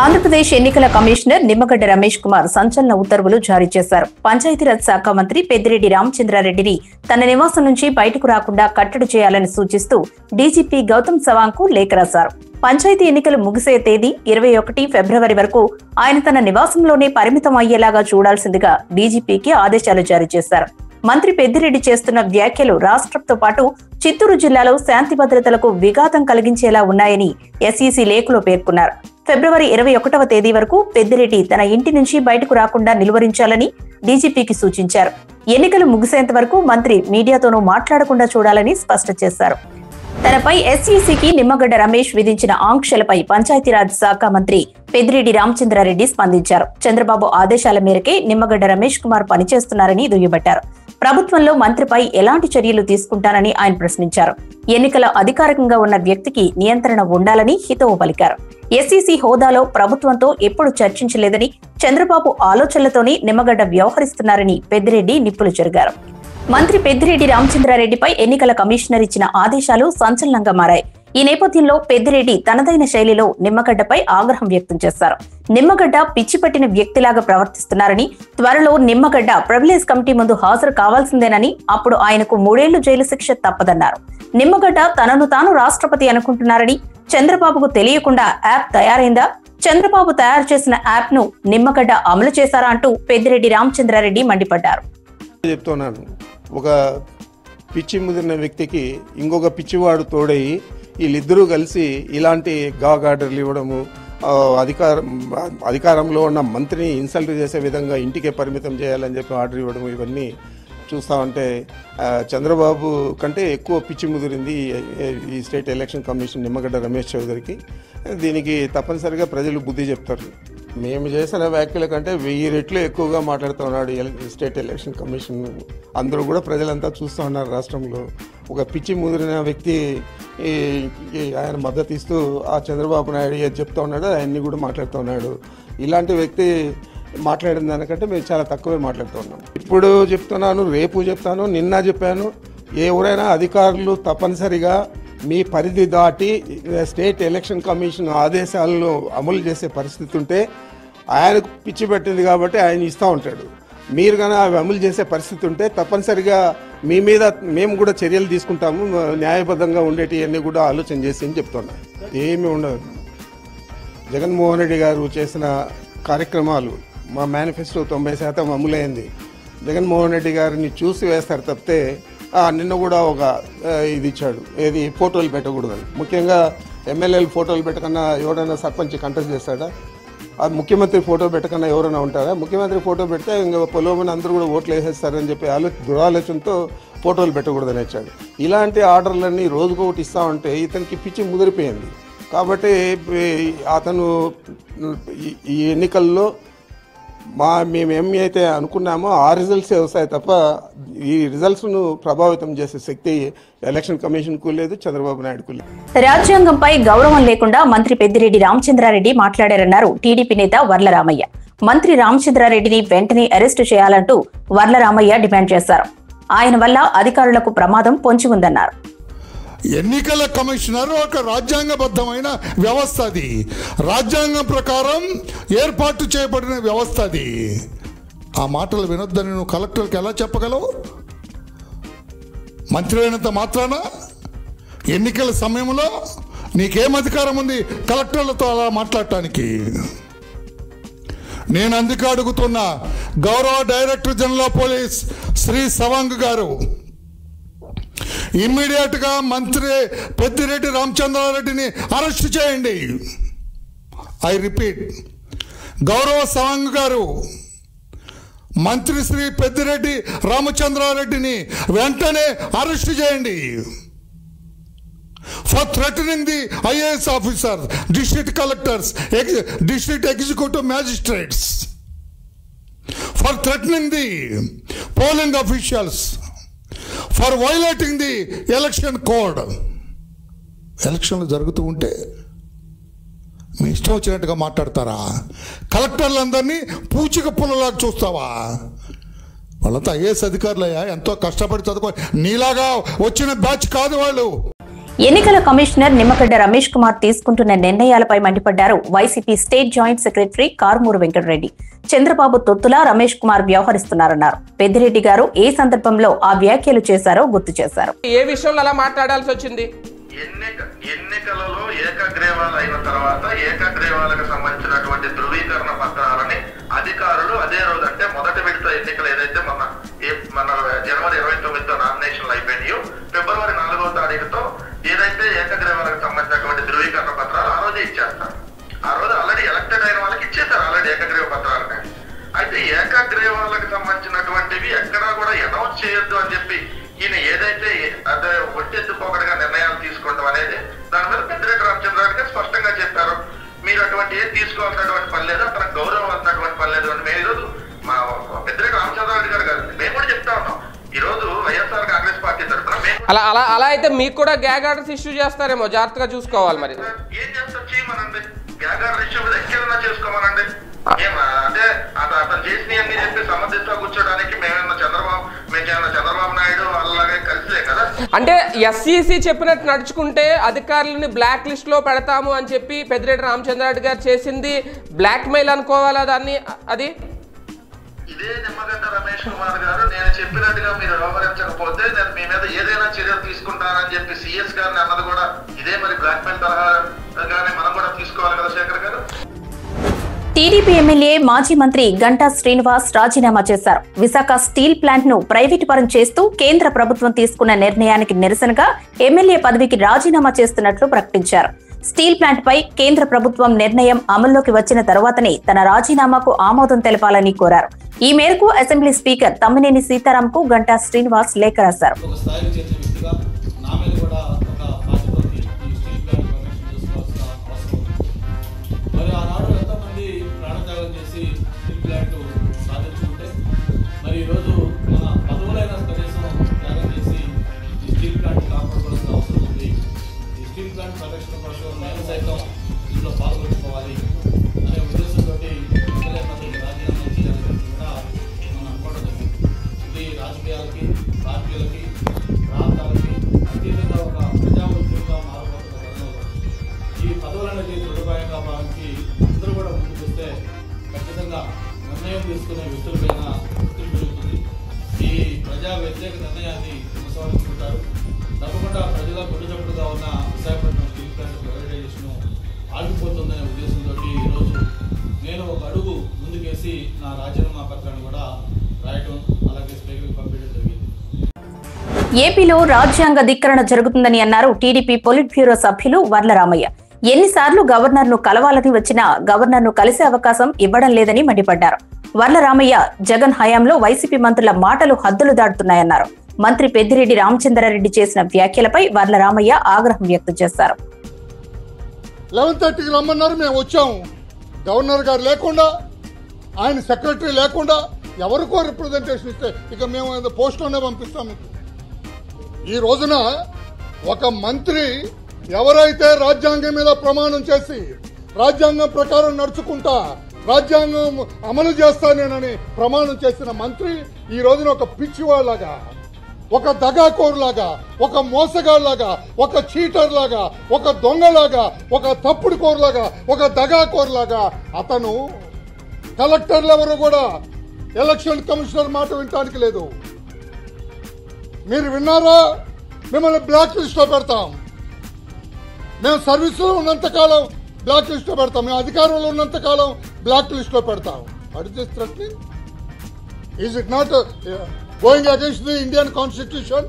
ఆంధ్రప్రదేశ్ ఎన్నికల కమిషనర్ నిమ్మగడ్డ రమేష్ కుమార్ సంచలన ఉత్తర్వులు జారీ చేశారు పంచాయతీరాజ్ శాఖ మంత్రి పెద్దిరెడ్డి రామచంద్రారెడ్డిని తన నివాసం నుంచి బయటకు రాకుండా కట్టడి చేయాలని సూచిస్తూ డీజీపీ గౌతమ్ సవాంగ్ కు లేఖ రాశారు పంచాయతీ ఎన్నికలు ముగిసే తేదీ ఇరవై ఒకటి ఫిబ్రవరి వరకు ఆయన తన నివాసంలోనే పరిమితం అయ్యేలాగా చూడాల్సిందిగా డీజీపీకి ఆదేశాలు జారీ చేశారు మంత్రి పెద్దిరెడ్డి చేస్తున్న వ్యాఖ్యలు రాష్ట్రంతో పాటు చిత్తూరు జిల్లాలో శాంతి భద్రతలకు విఘాతం కలిగించేలా ఉన్నాయని ఎస్ఈసీ లేఖలో పేర్కొన్నారు ఫిబ్రవరి ఇరవై ఒకటవ తేదీ వరకు పెద్దిరెడ్డి తన ఇంటి నుంచి బయటకు రాకుండా నిలువరించాలని డీజీపీకి సూచించారు ఎన్నికలు ముగిసేంత వరకు మంత్రి మీడియాతోనూ మాట్లాడకుండా చూడాలని స్పష్టం చేశారు తనపై ఎస్ఈసీకి నిమ్మగడ్డ రమేష్ విధించిన ఆంక్షలపై పంచాయతీరాజ్ శాఖ మంత్రి పెద్దిరెడ్డి రామచంద్రారెడ్డి స్పందించారు చంద్రబాబు ఆదేశాల మేరకే నిమ్మగడ్డ రమేష్ కుమార్ పనిచేస్తున్నారని దుయ్యబట్టారు ప్రభుత్వంలో మంత్రిపై ఎలాంటి చర్యలు తీసుకుంటారని ఆయన ప్రశ్నించారు ఎన్నికల అధికారికంగా ఉన్న వ్యక్తికి నియంత్రణ ఉండాలని హితవు పలికారు ఎస్ఈసీ హోదాలో ప్రభుత్వంతో ఎప్పుడు చర్చించలేదని చంద్రబాబు ఆలోచనలతోనే నిమ్మగడ్డ వ్యవహరిస్తున్నారని పెద్దిరెడ్డి నిప్పులు చెరిగారు మంత్రి పెద్దిరెడ్డి రామచంద్రారెడ్డిపై ఎన్నికల కమిషనర్ ఇచ్చిన ఆదేశాలు సంచలనంగా మారాయి ఈ నేపథ్యంలో పెద్దిరెడ్డి తనదైన శైలిలో నిమ్మగడ్డపై ఆగ్రహం వ్యక్తం చేశారు నిమ్మగడ్డ పిచ్చిపట్టిన వ్యక్తిలాగా ప్రవర్తిస్తున్నారని త్వరలో నిమ్మగడ్డ ప్రివిలేజ్ కమిటీ ముందు హాజరు కావాల్సిందేనని అప్పుడు ఆయనకు మూడేళ్లు జైలు శిక్ష తప్పదన్నారు నిమ్మగడ్డ తనను తాను రాష్ట్రపతి అనుకుంటున్నారని చంద్రబాబుకు తెలియకుండా యాప్ తయారైందా చంద్రబాబు తయారు చేసిన యాప్ ను నిమ్మగడ్డ అమలు చేశారా అంటూ పెద్దిరెడ్డి రామచంద్రారెడ్డి మండిపడ్డారు చెప్తున్నాను ఒక పిచ్చి ముదిరిన వ్యక్తికి ఇంకొక పిచ్చివాడు తోడయి వీళ్ళిద్దరూ కలిసి ఇలాంటి గాగ్ ఆర్డర్లు ఇవ్వడము ఆ, అధికారం అధికారంలో ఉన్న మంత్రిని ఇన్సల్ట్ చేసే విధంగా ఇంటికే పరిమితం చేయాలని చెప్పి ఆర్డర్ ఇవ్వడం ఇవన్నీ చూస్తా ఉంటే ఆ, చంద్రబాబు కంటే ఎక్కువ పిచ్చి ముదిరింది ఈ- ఈ state election commission Nimmagadda Ramesh చౌదరికి దీనికి తప్పనిసరిగా ప్రజలు బుద్ధి చెప్తారు మేము చేసిన వ్యాఖ్యల కంటే వెయ్యి రెట్లు ఎక్కువగా మాట్లాడుతున్నాడు ఎల- స్టేట్ ఎలక్షన్ కమిషన్ అందరూ కూడా ప్రజలంతా చూస్తూ ఉన్నారు రాష్ట్రంలో ఒక పిచ్చి ముదిరిన వ్యక్తి ఈ ఈ ఆయన మద్దతు ఇస్తూ ఆ చంద్రబాబు నాయుడు ఏది చెప్తా ఉన్నాడో ఆయన్ని కూడా మాట్లాడుతూ ఉన్నాడు ఇలాంటి వ్యక్తి మాట్లాడిన దానికంటే మేము చాలా తక్కువే మాట్లాడుతూ ఉన్నాం ఇప్పుడు చెప్తున్నాను రేపు చెప్తాను నిన్న చెప్పాను ఎవరైనా అధికారులు తప్పనిసరిగా మీ పరిధి దాటి స్టేట్ ఎలక్షన్ కమిషన్ ఆదేశాలను అమలు చేసే పరిస్థితి ఉంటే ఆయనకు పిచ్చి పెట్టింది కాబట్టి ఆయన ఇస్తూ ఉంటాడు మీరు కానీ అవి అమలు చేసే పరిస్థితి ఉంటే తప్పనిసరిగా మీ మీద మేము కూడా చర్యలు తీసుకుంటాము న్యాయబద్ధంగా ఉండేటివన్నీ కూడా ఆలోచన చేసి అని చెప్తున్నా ఏమీ ఉండదు జగన్మోహన్ రెడ్డి గారు చేసిన కార్యక్రమాలు మా మేనిఫెస్టో తొంభై శాతం అమలైంది జగన్మోహన్ రెడ్డి గారిని చూసి వేస్తారు తప్పితే ఆ, నిన్న కూడా ఒక ఆ, ఇది ఇచ్చాడు ఏది ఫోటోలు పెట్టకూడదని ముఖ్యంగా ఎమ్మెల్యేలు ఫోటోలు పెట్టకన్నా ఎవరైనా సర్పంచ్ కంటెస్ట్ చేస్తాడా ఆ ముఖ్యమంత్రి ఫోటో పెట్టకన్నా ఎవరైనా ఉంటారా ముఖ్యమంత్రి ఫోటో పెడితే ఇంకా పొలోమని అందరూ కూడా ఓట్లు వేసేస్తారని చెప్పి ఆలో దురాలోచనతో ఫోటోలు పెట్టకూడదని ఇచ్చాడు ఇలాంటి ఆర్డర్లన్నీ రోజుకొకటి ఇస్తా ఉంటే ఇతనికి పిచ్చి ముదిరిపోయింది కాబట్టి ఈ- అతను ఈ- ఈ ఎన్నికల్లో మా మేము ఏమి అయితే అనుకున్నామో ఆ రిజల్ట్సే వస్తాయి తప్ప ఈ రిజల్ట్స్ను ప్రభావితం చేసే శక్తి ఎలక్షన్ కమిషన్కు లేదు చంద్రబాబు నాయుడుకు లేదు రాజ్యాంగంపై గౌరవం లేకుండా మంత్రి పెద్దిరెడ్డి రామచంద్రారెడ్డి మాట్లాడారన్నారు టీడీపీ నేత వర్లరామయ్య మంత్రి రామచంద్రారెడ్డిని వెంటనే అరెస్టు చేయాలంటూ వర్లరామయ్య డిమాండ్ చేశారు ఆయన వల్ల అధికారులకు ప్రమాదం పొంచి ఉందన్నారు ఎన్నికల కమిషనర్ ఒక రాజ్యాంగబద్ధమైన వ్యవస్థ అది రాజ్యాంగం ప్రకారం ఏర్పాటు చేయబడిన వ్యవస్థ అది ఆ మాటలు వినొద్దని నువ్వు కలెక్టర్కి ఎలా చెప్పగలవు మంత్రి అయినంత మాత్రాన ఎన్నికల సమయంలో నీకేం అధికారం ఉంది కలెక్టర్లతో అలా మాట్లాడటానికి నేను అందుకే అడుగుతున్నా గౌరవ director general of police Shri Sawang గారు ఇమ్మీడియట్ గా మంత్రి పెద్దిరెడ్డి రామచంద్రారెడ్డిని అరెస్ట్ చేయండి ఐ రిపీట్ గౌరవ సవాంగ్ గారు మంత్రి శ్రీ పెద్దిరెడ్డి రామచంద్రారెడ్డిని వెంటనే అరెస్ట్ చేయండి for threatening the IAS officer district collectors district executive magistrates for threatening the polling officials for violating the election code ఎలక్షన్లు జరుగుతూ ఉంటే మీ ఇష్టం వచ్చినట్టుగా మాట్లాడతారా కలెక్టర్లందరినీ పూచిక పుల్లలాగా చూస్తావా వాళ్ళంతా ఐఏఎస్ అధికారులయ్యా ఎంతో కష్టపడి చదువుకో నీలాగా వచ్చిన బ్యాచ్ కాదు వాళ్ళు ఎన్నికల కమిషనర్ నిమ్మగడ్డ రమేష్ కుమార్ తీసుకుంటున్న నిర్ణయాలపై మండిపడ్డారు YCP state joint secretary Karumuru Venkatareddy Chandrababu తొత్తులా రమేష్ కుమార్ వ్యవహరిస్తున్నారన్నారు పెద్దిరెడ్డి గారు ఏ సందర్భంలో ఆ వ్యాఖ్యలు చేశారో గుర్తు చేశారు ఏ విషయంలో అలా మాట్లాడాల్సి వచ్చింది ఎన్నిక ఎన్నికలలో ఏకగ్రీవాలు అయిన తర్వాత ఏకగ్రీవాలకు సంబంధించినటువంటి ధృవీకరణ పత్రాలని అధికారులు అదే రోజు అంటే మొదటి విడత ఎన్నికలు ఏదైతే మన ఏ- మన జనవరి ఇరవై తొమ్మిదితో నామినేషన్లు అయిపోయినాయో ఫిబ్రవరి నాలుగో తారీఖుతో ఏదైతే ఏకగ్రీవాలకు సంబంధించినటువంటి ధృవీకరణ పత్రాలు ఆ రోజే ఇచ్చేస్తారు ఆ రోజు ఆల్రెడీ ఎలక్టెడ్ అయిన వాళ్ళకి ఇచ్చేస్తారు ఆల్రెడీ ఏకగ్రీవ పత్రాలని అయితే ఏకగ్రీవాలకు సంబంధించినటువంటివి ఎక్కడా కూడా అనౌన్స్ చేయొద్దు అని చెప్పి ఈయన ఏదైతే అదే ఒట్టెత్తుపోకడగా నిర్ణయాలు తీసుకోవడం అనేది దాని మీద పెద్దిరెడ్డి రామచంద్రరావు గారు స్పష్టంగా చెప్పారు మీరు అటువంటి ఏది తీసుకోవాల్సినటువంటి పని లేదు అతనికి గౌరవం అన్నటువంటి పని లేదు అని మేము ఈరోజు మా పెద్దిరెడ్డి రామచంద్రరావు గారు కాదు మేము కూడా చెప్తా ఉన్నాం ఈ రోజు వైఎస్ఆర్ కాంగ్రెస్ పార్టీ తరఫున మేము అలా అలా అలా అయితే మీకు కూడా గ్యాగ్ ఆర్డర్స్ ఇష్యూ చేస్తారేమో జాగ్రత్తగా చూసుకోవాలి మరి ఏం చేస్తారు చేయమనండి వ్యాగార ఇష్యూ మీద ఎక్కడైనా చేసుకోమనండి ఏం అంటే అత- అతను చేసినవన్నీ చెప్పి సమర్థిస్తా కూర్చోడానికి మేమేమన్నా చంద్రబాబు మేమేమన్నా చంద్రబాబు నాయుడు అలాగే కలిసిలే కదా అంటే ఎస్ఈసి చెప్పినట్టు నడుచుకుంటే అధికారులని బ్లాక్ లిస్ట్ లో పెడతాము అని చెప్పి పెద్దిరెడ్డి రామచంద్రారెడ్డి గారు చేసింది బ్లాక్ మెయిల్ అనుకోవాలా దాన్ని అది ఇదే నిమ్మగడ్డ రమేష్ కుమార్ గారు నేను చెప్పినట్టుగా మీరు వ్యవహరించకపోతే నేను మీ మీద ఏదైనా చర్యలు తీసుకుంటానని చెప్పి సిఎస్ గారిని అన్నది కూడా ఇదే మరి బ్లాక్ మెయిల్ తరహాగానే మనం కూడా తీసుకోవాలి కదా శేఖర్ గారు టీడీపీ ఎమ్మెల్యే మాజీ మంత్రి గంటా శ్రీనివాస్ రాజీనామా చేశారు విశాఖ స్టీల్ ప్లాంట్ ను ప్రైవేటు పరం చేస్తూ కేంద్ర ప్రభుత్వం తీసుకున్న నిర్ణయానికి నిరసనగా ఎమ్మెల్యే పదవికి రాజీనామా చేస్తున్నట్లు ప్రకటించారు స్టీల్ ప్లాంట్ పై కేంద్ర ప్రభుత్వం నిర్ణయం అమల్లోకి వచ్చిన తరువాతనే తన రాజీనామాకు ఆమోదం తెలపాలని కోరారు ఈ మేరకు అసెంబ్లీ స్పీకర్ తమ్మినేని సీతారాంకు గంటా శ్రీనివాస్ లేఖ రాశారు ఒక స్థాయికి చెందిన వ్యక్తిగా నా మీద కూడా ఒక బాధ్యత ఉంది ఈ స్టీల్ ప్లాంట్ పర్మిషన్ చేసుకోవాల్సిన అవసరం ఉంది మరి ఆనాడు ఎంతోమంది ప్రాణత్యాగం చేసి స్టీల్ ప్లాంట్ సాధించుకుంటే మరి ఈరోజు మన పదవులైన కనీసం త్యాగం చేసి ఈ స్టీల్ ప్లాంట్ కాపాడుకోవాల్సిన అవసరం ఉంది ఈ స్టీల్ ప్లాంట్ పరిరక్షణ కోసం నేను సైతం ఇందులో పాల్గొట్టుకోవాలి అనే ఉద్దేశంతో ఎమ్మెల్యే పదవికి రాజీనామా చేయాలని కూడా మనం అనుకోవడం జరిగింది ఇది రాజకీయాలకి పార్టీలకి ప్రాంతాలకి అతీతంగా ఒక ప్రజా ఉద్యమంగా మారబోతున్న తరుణంలో ఈ పదవులనేది దృఢపాయంగా భావించి అందరూ కూడా ముందుకు వస్తే ఖచ్చితంగా నిర్ణయం తీసుకునే వ్యక్తులపైన ఒత్తిడి పెరుగుతుంది ఈ ప్రజా వ్యతిరేక నిర్ణయాన్ని కొనసాగించుకుంటారు తప్పకుండా ప్రజల గుడ్డచప్పుడుగా ఉన్న విశాఖపట్నం స్టీల్ ప్లాంట్ ప్రైవేటైజేషన్ ఆగిపోతుందనే ఉద్దేశంతో ఈరోజు నేను ఒక అడుగు ముందుకేసి నా రాజీనామా పత్రాన్ని కూడా రాయటం అలాగే స్పీకర్కి పంపించడం జరిగింది ఏపీలో రాజ్యాంగ ధిక్కరణ జరుగుతుందని అన్నారు టీడీపీ పొలిట్ బ్యూరో సభ్యులు వర్లరామయ్య ఎన్నిసార్లు గవర్నర్ ను కలవాలని వచ్చినా గవర్నర్ ను కలిసే అవకాశం ఇవ్వడం లేదని మండిపడ్డారు వర్లరామయ్య జగన్ హయాంలో వైసీపీ మంత్రుల మాటలు హద్దులు దాటుతున్నాయన్నారు మంత్రి పెద్దిరెడ్డి రామచంద్రారెడ్డి చేసిన వ్యాఖ్యలపై వర్లరామయ్య ఆగ్రహం వ్యక్తం చేశారు లెవెన్ థర్టీకి రమ్మన్నారు మేము వచ్చాము గవర్నర్ గారు లేకుండా ఆయన సెక్రటరీ లేకుండా ఎవరికో రిప్రజెంటేషన్ ఇస్తే ఇక మేము ఏదో పోస్ట్లోనే పంపిస్తాం మీకు ఈ రోజున ఒక మంత్రి ఎవరైతే రాజ్యాంగం మీద ప్రమాణం చేసి రాజ్యాంగం ప్రకారం నడుచుకుంటా రాజ్యాంగం అమలు చేస్తానేనని ప్రమాణం చేసిన మంత్రి ఈ రోజున ఒక పిచ్చివాళ్ళగా ఒక దగాకోరులాగా ఒక మోసగాళ్ళలాగా ఒక చీటర్ లాగా ఒక దొంగలాగా ఒక తప్పుడు కోరులాగా ఒక దగాకోరులాగా అతను కలెక్టర్లు ఎవరు కూడా ఎలక్షన్ కమిషనర్ మాట వినటానికి లేదు మీరు విన్నారా మిమ్మల్ని బ్లాక్ లిస్ట్ లో పెడతాం మేము సర్వీసులో ఉన్నంత కాలం బ్లాక్ లిస్ట్ లో పెడతాం మేము అధికారంలో ఉన్నంత కాలం బ్లాక్ లిస్ట్ లో పెడతాం అడి this threatening is it not going against the Indian constitution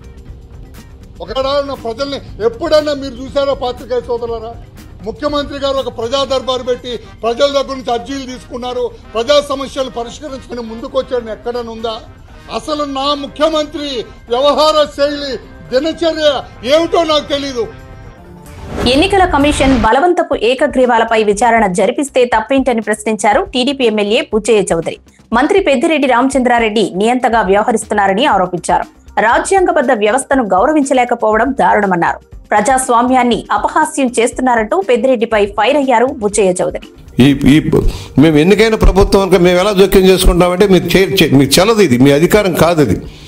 ఒకడా ప్రజల్ని ఎప్పుడైనా మీరు చూసారో పాత్రికేయ సోదరులారా ముఖ్యమంత్రి గారు ఒక ప్రజా దర్బారు పెట్టి ప్రజల దగ్గర నుంచి అర్జీలు తీసుకున్నారు ప్రజా సమస్యలు పరిష్కరించుకుని ముందుకు వచ్చాడని ఎక్కడనుందా అసలు నా ముఖ్యమంత్రి వ్యవహార శైలి దినచర్య ఏమిటో నాకు తెలీదు ఎన్నికల కమిషన్ బలవంతపు ఏకగ్రీవాలపై విచారణ జరిపిస్తే తప్పేంటని ప్రశ్నించారు టీడీపీ ఎమ్మెల్యే బుచ్చయ్య చౌదరి మంత్రి పెద్దిరెడ్డి రామచంద్రారెడ్డి నియంతగా వ్యవహరిస్తున్నారని ఆరోపించారు రాజ్యాంగబద్ధ వ్యవస్థను గౌరవించలేకపోవడం దారుణమన్నారు ప్రజాస్వామ్యాన్ని అపహాస్యం చేస్తున్నారంటూ పెద్దిరెడ్డిపై ఫైర్ అయ్యారు బుచ్చయ్య చౌదరి ఈ ఈ మేము ఎన్నికైన ప్రభుత్వం మేము ఎలా జోక్యం చేసుకుంటామంటే మీరు చే చే- మీకు చెల్లదు ఇది మీ అధికారం కాదు ఇది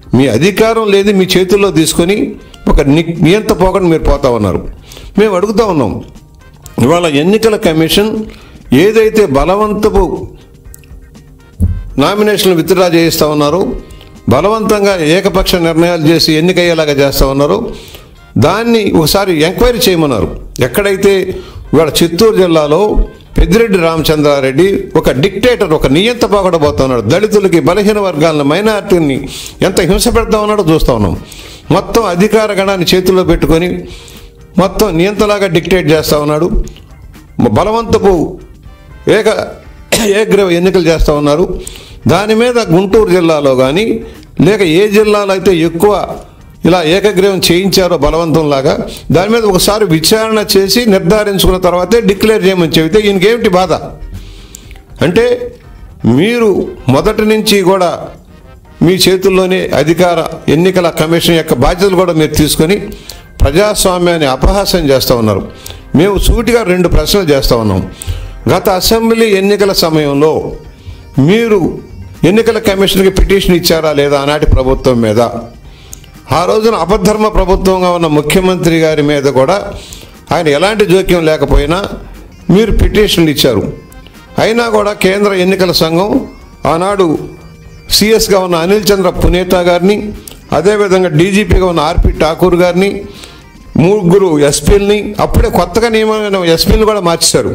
మీ అధికారం లేదు మీ చేతుల్లో తీసుకొని ఒక ని- నియంత పోకుండా మీరు పోతా ఉన్నారు మేము అడుగుతా ఉన్నాం ఇవాళ ఎన్నికల కమిషన్ ఏదైతే బలవంతపు నామినేషన్లు విత్డ్రా చేయిస్తా ఉన్నారు బలవంతంగా ఏకపక్ష నిర్ణయాలు చేసి ఎన్నికయ్యేలాగా చేస్తా ఉన్నారు దాన్ని ఒకసారి ఎంక్వైరీ చేయమన్నారు ఎక్కడైతే ఇవాళ చిత్తూరు జిల్లాలో పెద్దిరెడ్డి రామచంద్రారెడ్డి ఒక డిక్టేటర్ ఒక నియంత పోగొడబోతున్నాడు దళితులకి బలహీన వర్గాలను మైనార్టీని ఎంత హింస పెడతా ఉన్నాడో చూస్తా ఉన్నాం మొత్తం అధికార గణాన్ని చేతుల్లో పెట్టుకొని మొత్తం నియంతలాగా డిక్టేట్ చేస్తా ఉన్నాడు బలవంతపు ఏక ఏగ్రీవ ఎన్నికలు చేస్తూ ఉన్నారు దాని మీద గుంటూరు జిల్లాలో కానీ లేక ఏ జిల్లాలో అయితే ఎక్కువ ఇలా ఏకగ్రీవం చేయించారో బలవంతంలాగా దాని మీద ఒకసారి విచారణ చేసి నిర్ధారించుకున్న తర్వాతే డిక్లేర్ చేయమని చెబితే ఈయనకేమిటి బాధ అంటే మీరు మొదటి నుంచి కూడా మీ చేతుల్లోనే అధికార ఎన్నికల కమిషన్ యొక్క బాధ్యతలు కూడా మీరు తీసుకొని ప్రజాస్వామ్యాన్ని అపహాస్యం చేస్తూ ఉన్నారు మేము సూటిగా రెండు ప్రశ్నలు చేస్తూ ఉన్నాం గత అసెంబ్లీ ఎన్నికల సమయంలో మీరు ఎన్నికల కమిషన్కి పిటిషన్ ఇచ్చారా లేదా ఆనాటి ప్రభుత్వం మీద ఆ రోజున అపధర్మ ప్రభుత్వంగా ఉన్న ముఖ్యమంత్రి గారి మీద కూడా ఆయన ఎలాంటి జోక్యం లేకపోయినా మీరు పిటిషన్లు ఇచ్చారు అయినా కూడా కేంద్ర ఎన్నికల సంఘం ఆనాడు సిఎస్గా ఉన్న అనిల్ చంద్ర పునేతా గారిని అదేవిధంగా డీజీపీగా ఉన్న ఆర్పి ఠాకూర్ గారిని ముగ్గురు ఎస్పీలని అప్పుడే కొత్తగా నియమమైన ఎస్పీలు కూడా మార్చేశారు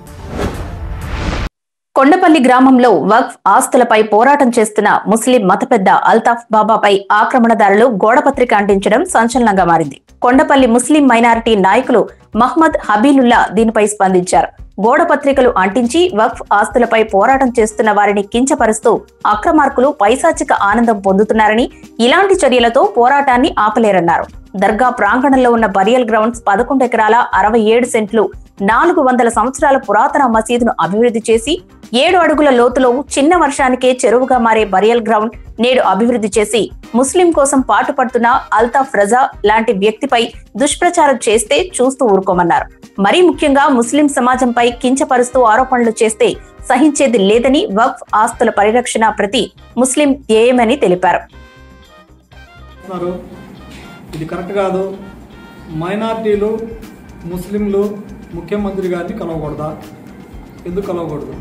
కొండపల్లి గ్రామంలో వక్ఫ్ ఆస్తులపై పోరాటం చేస్తున్న ముస్లిం మత పెద్ద అల్తాఫ్ బాబాపై ఆక్రమణదారులు గోడపత్రిక అంటించడం సంచలనంగా మారింది కొండపల్లి ముస్లిం మైనారిటీ నాయకులు మహ్మద్ హబీలుల్లా దీనిపై స్పందించారు గోడపత్రికలు అంటించి వక్ఫ్ ఆస్తులపై పోరాటం చేస్తున్న వారిని కించపరుస్తూ అక్రమార్కులు పైశాచిక ఆనందం పొందుతున్నారని ఇలాంటి చర్యలతో పోరాటాన్ని ఆపలేరన్నారు దర్గా ప్రాంగణంలో ఉన్న బరియల్ గ్రౌండ్స్ పదకొండు ఎకరాల అరవై ఏడు సెంట్లు నాలుగు వందల సంవత్సరాల పురాతన మసీదును అభివృద్ధి చేసి ఏడు అడుగుల లోతులో చిన్న వర్షానికే చెరువుగా మారే బరియల్ గ్రౌండ్ నేడు అభివృద్ధి చేసి ముస్లిం కోసం పాటుపడుతున్న అల్తాఫ్ రజా లాంటి వ్యక్తిపై దుష్ప్రచారం చేస్తే చూస్తూ ఊరుకోమన్నారు మరీ ముఖ్యంగా ముస్లిం సమాజంపై కించపరుస్తూ ఆరోపణలు చేస్తే సహించేది లేదని వక్ఫ్ ఆస్తుల పరిరక్షణ ప్రతి ముస్లిం ధ్యేయమని తెలిపారు చేస్తున్నారు ఇది కరెక్ట్ కాదు మైనార్టీలు ముస్లింలు ముఖ్యమంత్రి గారిని కలవకూడదా ఎందుకు కలవకూడదు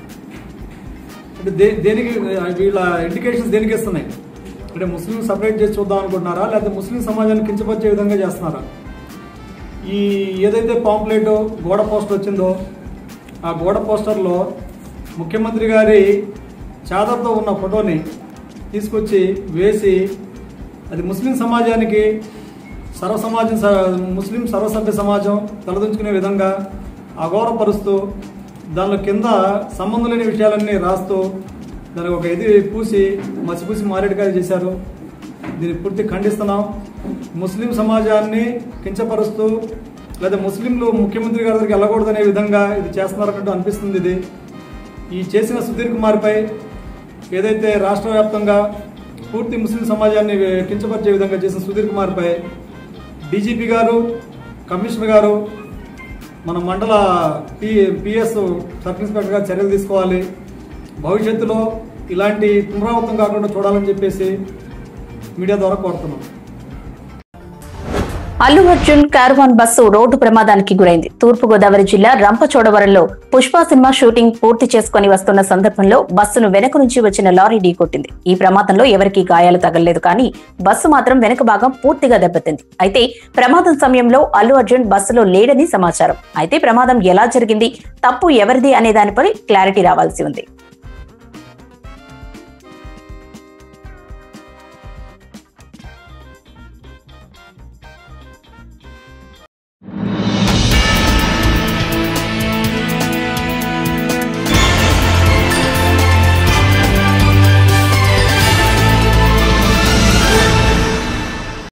అంటే దే దేనికి వీళ్ళ ఇండికేషన్స్ దేనికి ఇస్తున్నాయి అంటే ముస్లిం సపరేట్ చేసి చూద్దాం అనుకుంటున్నారా లేకపోతే ముస్లిం సమాజాన్ని కించపరిచే విధంగా చేస్తున్నారా ఈ ఏదైతే పాంప్లెట్ గోడ పోస్టర్ వచ్చిందో ఆ గోడ పోస్టర్లో ముఖ్యమంత్రి గారి చాదర్తో ఉన్న ఫోటోని తీసుకొచ్చి వేసి అది ముస్లిం సమాజానికి సర్వ సమాజం స- ముస్లిం సర్వసభ్య సమాజం తలదించుకునే విధంగా అగౌరవపరుస్తూ దానిలో కింద సంబంధం లేని విషయాలన్నీ రాస్తూ దానికి ఒక ఇది పూసి మసిపూసి మారేడుకాయ చేశారు దీన్ని పూర్తి ఖండిస్తున్నాం ముస్లిం సమాజాన్ని కించపరుస్తూ లేదా ముస్లింలు ముఖ్యమంత్రి గారి దగ్గరికి వెళ్ళకూడదనే విధంగా ఇది చేస్తున్నారన్నట్టు అనిపిస్తుంది ఇది ఈ చేసిన సుధీర్ కుమార్పై ఏదైతే రాష్ట్ర వ్యాప్తంగా పూర్తి ముస్లిం సమాజాన్ని కించపరిచే విధంగా చేసిన సుధీర్ కుమార్పై డీజీపీ గారు కమిషనర్ గారు మన మండల పి పిఎస్ సబ్ ఇన్స్పెక్టర్ గారు చర్యలు తీసుకోవాలి భవిష్యత్తులో ఇలాంటి పునరావృతం కాకుండా చూడాలని చెప్పేసి మీడియా ద్వారా కోరుతున్నాం Allu Arjun caravan bus road ప్రమాదానికి గురైంది తూర్పు గోదావరి జిల్లా రంపచోడవరంలో పుష్ప సినిమా షూటింగ్ పూర్తి చేసుకుని వస్తున్న సందర్భంలో బస్సును వెనక నుంచి వచ్చిన లారీ ఢీకొట్టింది ఈ ప్రమాదంలో ఎవరికీ గాయాలు తగలలేదు కానీ బస్సు మాత్రం వెనక భాగం పూర్తిగా దెబ్బతింది అయితే ప్రమాదం సమయంలో అల్లు అర్జున్ బస్సులో లేడని సమాచారం అయితే ప్రమాదం ఎలా జరిగింది తప్పు ఎవరిది అనే దానిపై క్లారిటీ రావాల్సి ఉంది